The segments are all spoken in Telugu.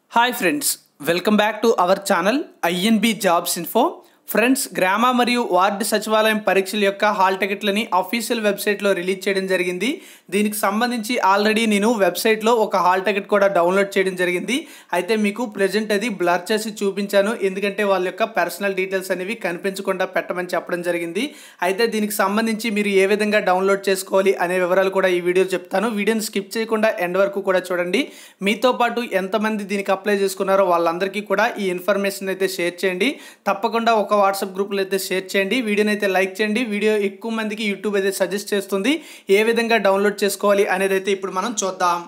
hi friends welcome back to our channel INB jobs info friends గ్రామ మరియు వార్డు సచివాలయం పరీక్షల యొక్క హాల్ టికెట్లని అఫీషియల్ వెబ్సైట్లో రిలీజ్ చేయడం జరిగింది దీనికి సంబంధించి ఆల్రెడీ నేను వెబ్సైట్లో ఒక హాల్ టికెట్ కూడా డౌన్లోడ్ చేయడం జరిగింది అయితే మీకు ప్రజెంట్ అది బ్లర్ చేసి చూపించాను ఎందుకంటే వాళ్ళ యొక్క పర్సనల్ డీటెయిల్స్ అనేవి కనిపించకుండా పెట్టమని చెప్పడం జరిగింది అయితే దీనికి సంబంధించి మీరు ఏ విధంగా డౌన్లోడ్ చేసుకోవాలి అనే వివరాలు కూడా ఈ వీడియో చెప్తాను వీడియోని స్కిప్ చేయకుండా ఎండ్ వరకు కూడా చూడండి మీతో పాటు ఎంతమంది దీనికి అప్లై చేసుకున్నారో వాళ్ళందరికీ కూడా ఈ ఇన్ఫర్మేషన్ అయితే షేర్ చేయండి తప్పకుండా ఒక వాట్సాప్ గ్రూప్లో అయితే షేర్ చేయండి వీడియోని అయితే లైక్ చేయండి వీడియో ఎక్కువ మందికి యూట్యూబ్ అయితే సజెస్ట్ చేస్తుంది ఏ విధంగా డౌన్లోడ్ చేసుకోవాలి అనేది అయితే ఇప్పుడు మనం చూద్దాం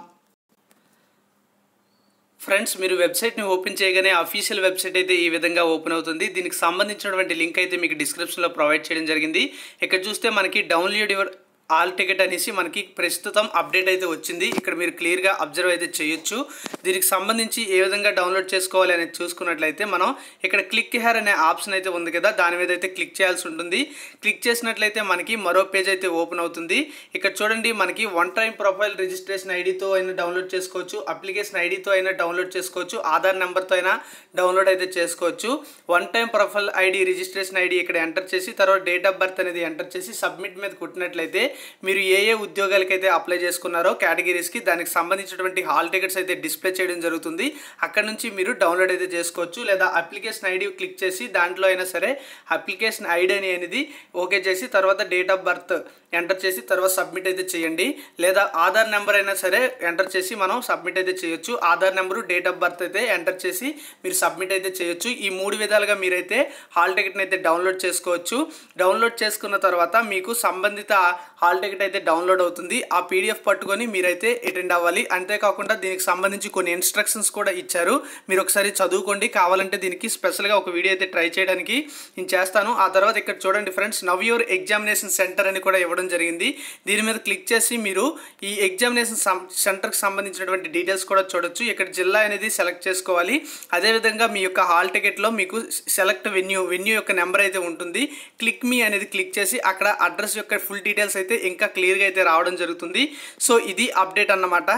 ఫ్రెండ్స్ మీరు వెబ్సైట్ని ఓపెన్ చేయగానే అఫీషియల్ వెబ్సైట్ అయితే ఈ విధంగా ఓపెన్ అవుతుంది దీనికి సంబంధించినటువంటి లింక్ అయితే మీకు డిస్క్రిప్షన్లో ప్రొవైడ్ చేయడం జరిగింది ఇక్కడ చూస్తే మనకి డౌన్లోడ్ యువర్ ఆల్ టికెట్ అనేసి మనకి ప్రస్తుతం అప్డేట్ అయితే వచ్చింది ఇక్కడ మీరు క్లియర్గా అబ్జర్వ్ అయితే చేయొచ్చు దీనికి సంబంధించి ఏ విధంగా డౌన్లోడ్ చేసుకోవాలి అనేది చూసుకున్నట్లయితే మనం ఇక్కడ క్లిక్ హెర్ అనే ఆప్షన్ అయితే ఉంది కదా దాని మీద అయితే క్లిక్ చేయాల్సి ఉంటుంది క్లిక్ చేసినట్లయితే మనకి మరో పేజ్ అయితే ఓపెన్ అవుతుంది ఇక్కడ చూడండి మనకి వన్ టైం ప్రొఫైల్ రిజిస్ట్రేషన్ ఐడితో అయినా డౌన్లోడ్ చేసుకోవచ్చు అప్లికేషన్ ఐడితో అయినా డౌన్లోడ్ చేసుకోవచ్చు ఆధార్ నెంబర్తో అయినా డౌన్లోడ్ అయితే చేసుకోవచ్చు one time profile ID registration ID ఇక్కడ ఎంటర్ చేసి తర్వాత డేట్ ఆఫ్ బర్త్ అనేది ఎంటర్ చేసి సబ్మిట్ మీద కొట్టినట్లయితే మీరు ఏ ఏ ఉద్యోగాలకైతే అప్లై చేసుకున్నారో కేటగిరీస్కి దానికి సంబంధించినటువంటి హాల్ టికెట్స్ అయితే డిస్ప్లే చేయడం జరుగుతుంది అక్కడ నుంచి మీరు డౌన్లోడ్ అయితే చేసుకోవచ్చు లేదా అప్లికేషన్ ఐడి క్లిక్ చేసి దాంట్లో అయినా సరే అప్లికేషన్ ఐడి అనేది ఓకే చేసి తర్వాత డేట్ ఆఫ్ బర్త్ ఎంటర్ చేసి తర్వాత సబ్మిట్ అయితే చేయండి లేదా ఆధార్ నెంబర్ అయినా సరే ఎంటర్ చేసి మనం సబ్మిట్ అయితే చేయొచ్చు Aadhaar number date of birth అయితే ఎంటర్ చేసి మీరు సబ్మిట్ అయితే చేయొచ్చు ఈ మూడు విధాలుగా మీరైతే హాల్ టికెట్ని అయితే డౌన్లోడ్ చేసుకోవచ్చు డౌన్లోడ్ చేసుకున్న తర్వాత మీకు సంబంధిత హాల్ టికెట్ అయితే డౌన్లోడ్ అవుతుంది ఆ పీడిఎఫ్ పట్టుకొని మీరైతే అటెండ్ అవ్వాలి అంతేకాకుండా దీనికి సంబంధించి కొన్ని ఇన్స్ట్రక్షన్స్ కూడా ఇచ్చారు మీరు ఒకసారి చదువుకోండి కావాలంటే దీనికి స్పెషల్గా ఒక వీడియో అయితే ట్రై చేయడానికి నేను చేస్తాను ఆ తర్వాత ఇక్కడ చూడండి friends now your examination centre అని కూడా ఇవ్వడం జరిగింది దీని మీద క్లిక్ చేసి మీరు ఈ ఎగ్జామినేషన్ సెంటర్కి సంబంధించినటువంటి డీటెయిల్స్ కూడా చూడొచ్చు ఇక్కడ జిల్లా అనేది సెలెక్ట్ చేసుకోవాలి అదేవిధంగా మీ యొక్క హాల్ టికెట్లో మీకు సెలెక్ట్ వెన్యూ వెన్యూ యొక్క నెంబర్ అయితే ఉంటుంది క్లిక్ మీ అనేది క్లిక్ చేసి అక్కడ అడ్రస్ యొక్క ఫుల్ డీటెయిల్స్ అయితే ఇంకా క్లియర్గా అయితే రావడం జరుగుతుంది సో ఇది అప్డేట్ అన్నమాట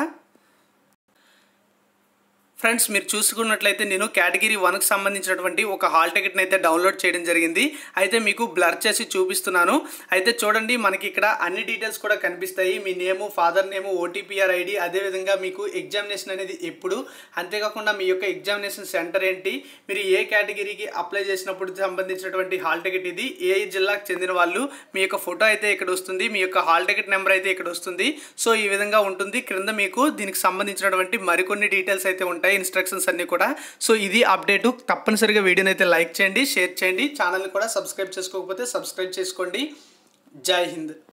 ఫ్రెండ్స్ మీరు చూసుకున్నట్లయితే నేను కేటగిరీ వన్కి సంబంధించినటువంటి ఒక హాల్ టికెట్ని అయితే డౌన్లోడ్ చేయడం జరిగింది అయితే మీకు బ్లర్ చేసి చూపిస్తున్నాను అయితే చూడండి మనకి ఇక్కడ అన్ని డీటెయిల్స్ కూడా కనిపిస్తాయి మీ name father name OTPR ID అదేవిధంగా మీకు ఎగ్జామినేషన్ అనేది ఎప్పుడు అంతేకాకుండా మీ యొక్క ఎగ్జామినేషన్ సెంటర్ ఏంటి మీరు ఏ కేటగిరీకి అప్లై చేసినప్పుడు సంబంధించినటువంటి హాల్ టికెట్ ఇది ఏ జిల్లాకు చెందిన వాళ్ళు మీ యొక్క ఫోటో అయితే ఇక్కడ వస్తుంది మీ యొక్క హాల్ టికెట్ నెంబర్ అయితే ఇక్కడ వస్తుంది సో ఈ విధంగా ఉంటుంది క్రింద మీకు దీనికి సంబంధించినటువంటి మరికొన్ని డీటెయిల్స్ అయితే ఉంటాయి ఇన్స్ట్రక్షన్స్ అన్నీ కూడా సో ఇది అప్డేటు తప్పనిసరిగా వీడియోని అయితే లైక్ చేయండి షేర్ చేయండి ఛానల్ని కూడా సబ్స్క్రైబ్ చేసుకోకపోతే సబ్స్క్రైబ్ చేసుకోండి జై హింద్